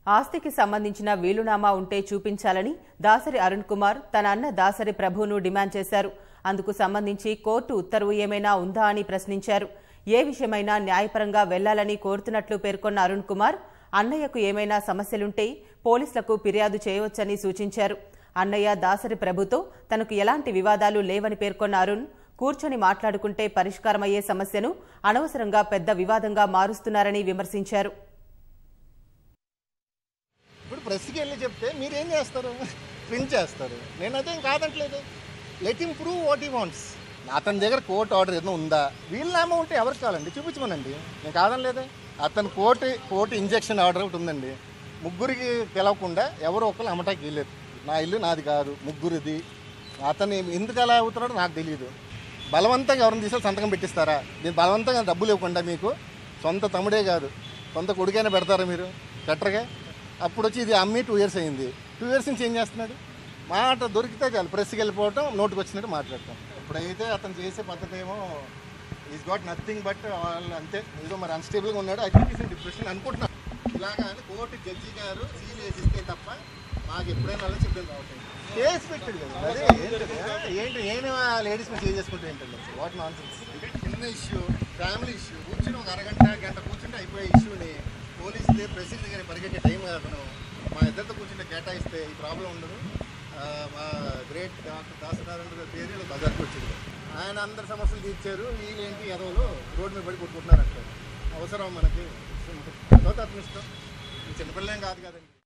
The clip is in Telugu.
ఆస్తికి సంబంధించిన వీలునామా ఉంటే చూపించాలని దాసరి అరుణ్ కుమార్ తన అన్న దాసరి ప్రభును డిమాండ్ చేశారు అందుకు సంబంధించి కోర్టు ఉత్తర్వు ఏమైనా ఉందా అని ప్రశ్నించారు ఏ విషయమైనా న్యాయపరంగా వెళ్లాలని కోరుతున్నట్లు పేర్కొన్న అరుణ్ కుమార్ అన్నయ్యకు ఏమైనా సమస్యలుంటే పోలీసులకు ఫిర్యాదు చేయవచ్చని సూచించారు అన్నయ్య దాసరి ప్రభుతో తనకు ఎలాంటి వివాదాలు లేవని పేర్కొన్న అరుణ్ కూర్చొని మాట్లాడుకుంటే పరిష్కారమయ్యే సమస్యను అనవసరంగా పెద్ద వివాదంగా మారుస్తున్నారని విమర్శించారు ఇప్పుడు ప్రెస్కి వెళ్ళి చెప్తే మీరు ఏం చేస్తారు ప్రింట్ చేస్తారు నేనైతే ఏం కాదంటలేదు let him prove what he wants అతని దగ్గర కోర్టు ఆర్డర్ ఏదైనా ఉందా వీళ్ళనామా ఉంటే ఎవరికి కావాలండి చూపించమనండి నేను కాదనలేదే అతని కోర్టు కోర్టు ఇంజెక్షన్ ఆర్డర్ ఒకటి ఉందండి ముగ్గురికి పిలవకుండా ఎవరు ఒకరు అమ్మటానికి వెళ్ళలేదు నా ఇల్లు నాది కాదు ముగ్గురిది అతను ఎందుకు అలా అవుతున్నాడో నాకు తెలియదు బలవంతంగా ఎవరిని తీసుకొని సంతకం పెట్టిస్తారా మీరు బలవంతంగా డబ్బులు ఇవ్వకుండా మీకు సొంత తమ్ముడే కాదు సొంత కొడుకైనా పెడతారా మీరు పెట్టరుగా అప్పుడు వచ్చి ఇది అమ్మి టూ ఇయర్స్ అయింది టూ ఇయర్స్ నుంచి ఏం చేస్తున్నాడు మాట దొరికితే చాలు ప్రెస్కి వెళ్ళిపోవటం నోటుకు వచ్చినట్టు మాట్లాడటం ఇప్పుడైతే అతను చేసే పద్ధతి ఏమో ఈజ్ గాట్ నథింగ్ బట్ వాళ్ళు అంతే ఏదో మరి అన్స్టేబుల్గా ఉన్నాడు ఐ థింక్ ఈస్ డిప్రెషన్ అనుకుంటున్నాను ఇలాగా అని కోర్టు జడ్జి గారు సీల్ వేసిస్తే తప్ప మాకు ఎప్పుడైనా అలా చెప్పాను రావట్లేదు కేసు పెట్టాడు కదా అదే ఏంటి ఏంటి నేను ఆ లేడీస్ మీద చేంజ్ చేసుకుంటే ఏంటండి వాట్ నాన్ అంటే చిన్న ఇష్యూ ఫ్యామిలీ ఇష్యూ కూర్చుని ఒక అరగంట గంట కూర్చుంటే అయిపోయే ఇష్యూని పోలీసులు ప్రెసిడెంట్ దగ్గర పరిగెట్టే టైం కాదు మనం మా ఇద్దరితో కూర్చుంటే కేటాయిస్తే ఈ ప్రాబ్లం ఉండదు ఆ, మా గ్రేట్ డాక్టర్ దాసనారాయణ పేరు బజార్కి వచ్చింది ఆయన అందరి సమస్యలు తీర్చారు వీళ్ళేంటి ఎదవలు రోడ్డు మీద పడి కొట్టుకుంటున్నారు అంటారు అవసరం మనకి తర్వాత అతని ఇష్టం ఈ చిన్నపిల్లేం కాదు కదండి